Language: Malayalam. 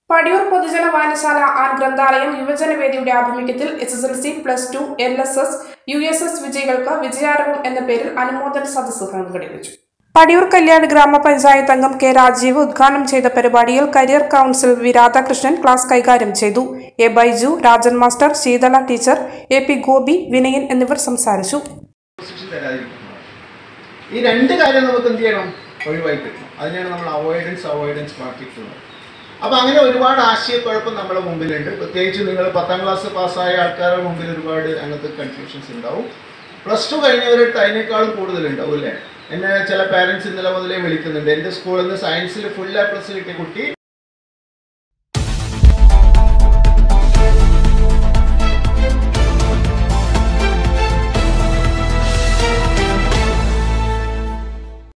പടിയൂർ പൊതുജന വായനശാല ആൻഡ് ഗ്രന്ഥാലയം യുവജനവേദിയുടെ ആഭിമുഖ്യത്തിൽ S S L C plus two L S S U S S വിജയികൾക്ക് വിജയാരവം എന്ന പേരിൽ അനുമോദന സദസ്സ് സംഘടിപ്പിച്ചു പടിയൂർ കല്യാട് ഗ്രാമപഞ്ചായത്ത് അംഗം കെ രാജീവ് ഉദ്ഘാടനം ചെയ്ത പരിപാടിയിൽ career council V Radhakrishnan class കൈകാര്യം ചെയ്തു A Baiju Rajan master Sheethala teacher A P Gopi Vinayan എന്നിവർ സംസാരിച്ചു പൊസിഷൻ തരാതിരിക്കുന്നതാണ് ഈ രണ്ട് കാര്യം നമുക്ക് എന്ത് ചെയ്യണം ഒഴിവായി കിട്ടണം അതിനാണ് നമ്മൾ അവോയ്ഡൻസ് അവോയ്ഡൻസ് പ്രാർത്ഥിക്കുന്നത് അപ്പോൾ അങ്ങനെ ഒരുപാട് ആശയക്കുഴപ്പം നമ്മുടെ മുമ്പിലുണ്ട് പ്രത്യേകിച്ച് നിങ്ങൾ പത്താം ക്ലാസ് പാസ്സായ ആൾക്കാരുടെ മുമ്പിൽ ഒരുപാട് അങ്ങനത്തെ കൺഫ്യൂഷൻസ് ഉണ്ടാവും പ്ലസ് ടു കഴിഞ്ഞവരുടെ അതിനേക്കാളും കൂടുതലുണ്ടാവും അല്ലേ എന്നെ ചില പാരൻസ് ഇന്നലെ മുതലേ വിളിക്കുന്നുണ്ട് എൻ്റെ സ്കൂളിൽ നിന്ന് സയൻസിൽ ഫുൾ എ പ്ലസ് കിട്ടിയ കുട്ടി